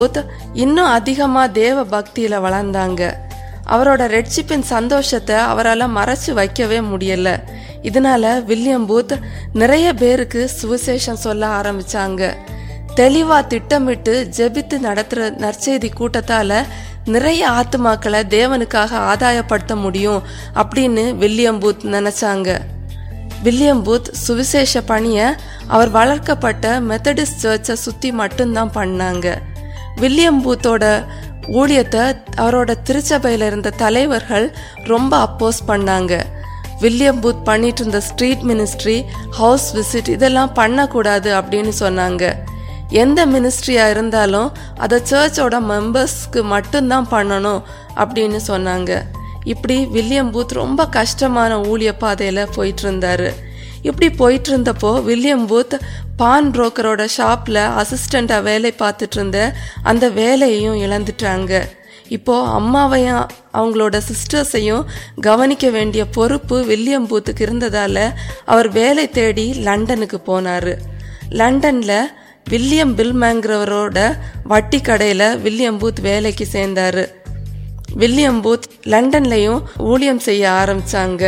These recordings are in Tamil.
பூத் இன்னும் அதிகமா தேவ பக்தியில வளர்ந்தாங்க அவரோட ரெட்சிப்பின் சந்தோஷத்தை அவரால் மறைச்சு வைக்கவே முடியல இதனால வில்லியம் பூத் நிறைய பேருக்கு சுவிசேஷம் சொல்ல ஆரம்பிச்சாங்க தெளிவா திட்டமிட்டு ஜெபித்து நடத்துற நற்செய்தி கூட்டத்தால நிறைய ஆத்துமாக்களை தேவனுக்காக ஆதாயப்படுத்த முடியும் அப்படின்னு வில்லியம் பூத் நினைச்சாங்க வில்லியம் பூத் சுவிசேஷ பணியை அவர் வளர்க்கப்பட்ட மெத்தடிஸ்ட் சர்ச்சை சுத்தி மட்டும்தான் பண்ணாங்க வில்லியம் பூத்தோட ஊழியத்தை அவரோட திருச்சபையில இருந்த தலைவர்கள் ரொம்ப அப்போஸ் பண்ணாங்க வில்லியம் பூத் பண்ணிட்டு இருந்த ஸ்ட்ரீட் மினிஸ்ட்ரி ஹவுஸ் விசிட் இதெல்லாம் பண்ணக்கூடாது அப்படின்னு சொன்னாங்க எந்த மினிஸ்ட்ரியா இருந்தாலும் அதை சர்ச்சோட மெம்பர்ஸ்க்கு மட்டும்தான் பண்ணணும் அப்படின்னு சொன்னாங்க இப்படி வில்லியம் பூத் ரொம்ப கஷ்டமான ஊழிய பாதையில போயிட்டு இருந்தாரு இப்படி போயிட்டு இருந்தப்போ வில்லியம் பூத் பான் புரோக்கரோட ஷாப்ல அசிஸ்டண்டா வேலை பார்த்துட்டு இருந்த அந்த வேலையையும் இழந்துட்டாங்க இப்போ அம்மாவையும் அவங்களோட சிஸ்டர்ஸையும் கவனிக்க வேண்டிய பொறுப்பு வில்லியம் பூத்துக்கு இருந்ததால அவர் வேலை தேடி லண்டனுக்கு போனாரு லண்டன்ல வில்லியம் பில்மேங்கிறவரோட வட்டி கடையில வில்லியம் பூத் வேலைக்கு சேர்ந்தாரு வில்லியம் பூத் லண்டன்லயும் ஊழியம் செய்ய ஆரம்பிச்சாங்க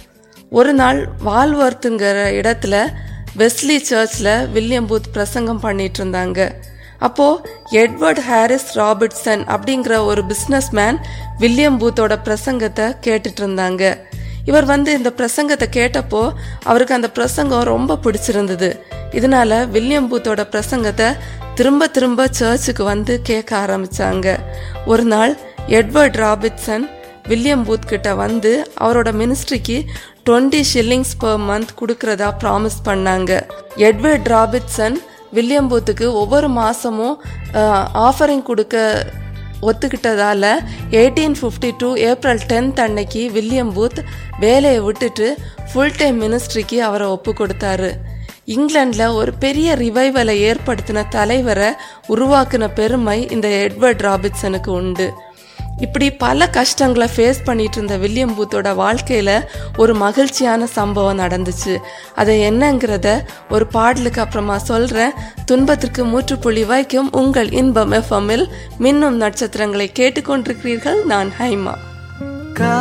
ஒரு நாள் வால்வர்த்துங்கிற இடத்துல வெஸ்லி சர்ச்ல வில்லியம் பூத் பிரசங்கம் பண்ணிட்டு இருந்தாங்க அப்போ எட்வர்ட் ஹாரிஸ் ராபர்ட்சன் அப்படிங்கிற ஒரு பிசினஸ் மேன் வில்லியம் பூத்தோட பிரசங்கத்தை கேட்டுட்டு இருந்தாங்க இவர் வந்து இந்த பிரசங்கத்தை கேட்டப்போ அவருக்கு அந்த பிரசங்கம் ரொம்ப பிடிச்சிருந்தது இதனால வில்லியம் பூத்தோட பிரசங்கத்தை திரும்ப திரும்ப சர்ச்சுக்கு வந்து கேட்க ஆரம்பிச்சாங்க ஒரு நாள் எட்வர்ட் ராபின்சன் வில்லியம் பூத் கிட்ட வந்து அவரோட மினிஸ்ட்ரிக்கு டுவெண்ட்டி ஷில்லிங்ஸ் per மந்த் கொடுக்கறதா ப்ராமிஸ் பண்ணாங்க எட்வர்ட் ராபின்சன் வில்லியம் பூத்துக்கு ஒவ்வொரு மாசமும் ஆஃபரிங் கொடுக்க ஒத்துக்கிட்டதால eighteen fifty two April tenth அன்னைக்கு வில்லியம் பூத் வேலையை விட்டுட்டு ஃபுல் டைம் மினிஸ்ட்ரிக்கு அவரை ஒப்பு கொடுத்தாரு இங்கிலாந்துல ஒரு பெரிய ரிவைவலை ஏற்படுத்தின தலைவரை உருவாக்குன பெருமை இந்த எட்வர்ட் ராபின்சனுக்கு உண்டு இப்படி பல கஷ்டங்களை ஃபேஸ் பண்ணிட்டு இருந்த வில்லியம் பூத்தோட வாழ்க்கையில ஒரு மகிழ்ச்சியான சம்பவம் நடந்துச்சு அதை என்னங்கிறத ஒரு பாடலுக்கு அப்புறமா சொல்றேன் துன்பத்திற்கு மூற்றுப்புள்ளி வைக்கும் உங்கள் இன்பம் எஃப்எம்மில் மின்னும் நட்சத்திரங்களை கேட்டுக்கொண்டிருக்கிறீர்கள் நான் ஹைமா